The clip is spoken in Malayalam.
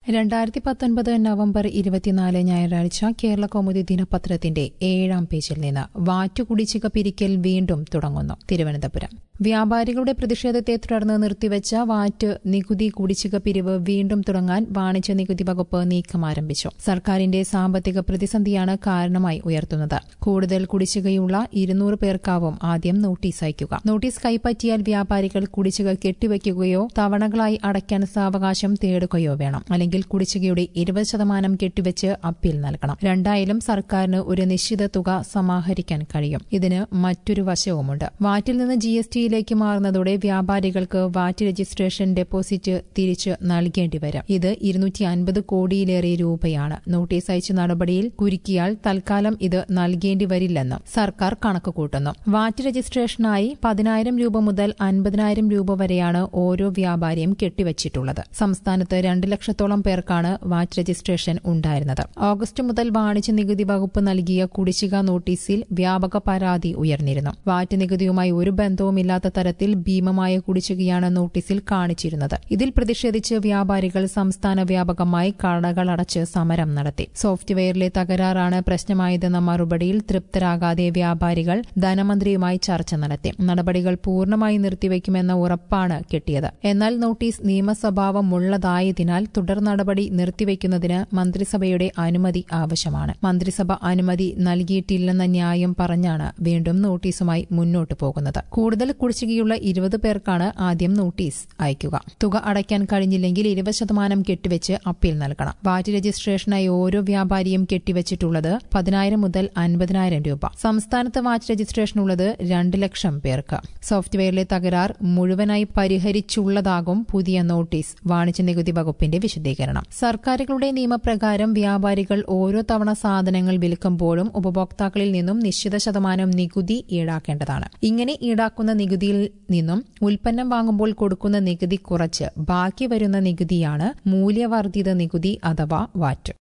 രണ്ടായിരത്തി പത്തൊൻപത് നവംബർ ഇരുപത്തിനാല് ഞായറാഴ്ച കേരള കൗമുദി ദിനപത്രത്തിന്റെ ഏഴാം പേജിൽ നിന്ന് വാറ്റുകുടിശ്ശിക പിരിക്കൽ വീണ്ടും തുടങ്ങുന്നു തിരുവനന്തപുരം വ്യാപാരികളുടെ പ്രതിഷേധത്തെ തുടർന്ന് നിർത്തിവച്ച വാറ്റ് നികുതി കുടിശ്ശിക പിരിവ് വീണ്ടും തുടങ്ങാൻ വാണിജ്യ നികുതി വകുപ്പ് നീക്കം ആരംഭിച്ചു സർക്കാരിന്റെ സാമ്പത്തിക പ്രതിസന്ധിയാണ് കാരണമായി ഉയർത്തുന്നത് കൂടുതൽ കുടിശ്ശികയുള്ള ഇരുന്നൂറ് പേർക്കാവും ആദ്യം നോട്ടീസ് അയക്കുക നോട്ടീസ് കൈപ്പറ്റിയാൽ വ്യാപാരികൾ കുടിശ്ശിക കെട്ടിവയ്ക്കുകയോ തവണകളായി അടയ്ക്കാൻ സാവകാശം തേടുകയോ വേണം അല്ലെങ്കിൽ കുടിശ്ശികയുടെ ഇരുപത് ശതമാനം കെട്ടിവെച്ച് അപ്പീൽ നൽകണം രണ്ടായാലും സർക്കാരിന് ഒരു നിശ്ചിത തുക സമാഹരിക്കാൻ കഴിയും ഇതിന് മറ്റൊരു വശവുമുണ്ട് വാറ്റിൽ നിന്ന് ജി എസ് ടിയിലേക്ക് മാറുന്നതോടെ വ്യാപാരികൾക്ക് വാറ്റ് രജിസ്ട്രേഷൻ ഡെപ്പോസിറ്റ് തിരിച്ച് നൽകേണ്ടി വരും ഇത് ഇരുന്നൂറ്റി അൻപത് കോടിയിലേറെ രൂപയാണ് നോട്ടീസ് അയച്ച നടപടിയിൽ കുരുക്കിയാൽ തൽക്കാലം ഇത് നൽകേണ്ടി വരില്ലെന്നും സർക്കാർ കണക്ക് കൂട്ടുന്നു വാറ്റ് രജിസ്ട്രേഷനായി പതിനായിരം രൂപ മുതൽ അൻപതിനായിരം രൂപ വരെയാണ് ഓരോ വ്യാപാരിയും കെട്ടിവച്ചിട്ടുള്ളത് സംസ്ഥാനത്ത് രണ്ട് ലക്ഷത്തോളം പേർക്കാണ് വാറ്റ് രജിസ്ട്രേഷൻ ഉണ്ടായിരുന്നത് ഓഗസ്റ്റ് മുതൽ വാണിജ്യ നികുതി വകുപ്പ് നൽകിയ കുടിശ്ശിക നോട്ടീസിൽ വ്യാപക പരാതി ഉയർന്നിരുന്നു വാറ്റ് നികുതിയുമായി ഒരു ബന്ധവുമില്ലാത്ത തരത്തിൽ ഭീമമായ കുടിശ്ശികയാണ് നോട്ടീസിൽ കാണിച്ചിരുന്നത് ഇതിൽ പ്രതിഷേധിച്ച് വ്യാപാരികൾ സംസ്ഥാന വ്യാപകമായി കടകളടച്ച് സമരം നടത്തി സോഫ്റ്റ്വെയറിലെ തകരാറാണ് പ്രശ്നമായതെന്ന മറുപടിയിൽ തൃപ്തരാകാതെ വ്യാപാരികൾ ധനമന്ത്രിയുമായി ചർച്ച നടത്തി നടപടികൾ പൂർണ്ണമായി നിർത്തിവെക്കുമെന്ന ഉറപ്പാണ് കിട്ടിയത് എന്നാൽ നോട്ടീസ് നിയമസ്വഭാവമുള്ളതായതിനാൽ തുടർ നടപടി നിർത്തിവെക്കുന്നതിന് മന്ത്രിസഭയുടെ അനുമതി ആവശ്യമാണ് മന്ത്രിസഭ അനുമതി നൽകിയിട്ടില്ലെന്ന ന്യായം പറഞ്ഞാണ് വീണ്ടും നോട്ടീസുമായി മുന്നോട്ടു പോകുന്നത് കൂടുതൽ കുടിശ്ശികയുള്ള ഇരുപത് പേർക്കാണ് ആദ്യം നോട്ടീസ് അയക്കുക തുക അടയ്ക്കാൻ കഴിഞ്ഞില്ലെങ്കിൽ ഇരുപത് ശതമാനം കെട്ടിവെച്ച് അപ്പീൽ നൽകണം വാറ്റ് രജിസ്ട്രേഷനായി ഓരോ വ്യാപാരിയും കെട്ടിവച്ചിട്ടുള്ളത് പതിനായിരം മുതൽ അൻപതിനായിരം രൂപ സംസ്ഥാനത്ത് വാറ്റ് രജിസ്ട്രേഷൻ ഉള്ളത് രണ്ട് ലക്ഷം പേർക്ക് സോഫ്റ്റ്വെയറിലെ തകരാർ മുഴുവനായി പരിഹരിച്ചുള്ളതാകും പുതിയ നോട്ടീസ് വാണിജ്യ നികുതി വകുപ്പിന്റെ വിശദീകരണം സർക്കാരുകളുടെ നിയമപ്രകാരം വ്യാപാരികൾ ഓരോ തവണ സാധനങ്ങൾ വിൽക്കുമ്പോഴും ഉപഭോക്താക്കളിൽ നിന്നും നിശ്ചിത ശതമാനം നികുതി ഈടാക്കേണ്ടതാണ് ഇങ്ങനെ ഈടാക്കുന്ന നികുതിയിൽ നിന്നും ഉൽപ്പന്നം വാങ്ങുമ്പോൾ കൊടുക്കുന്ന നികുതി കുറച്ച് ബാക്കി വരുന്ന നികുതിയാണ് മൂല്യവർദ്ധിത നികുതി അഥവാ വാറ്റ്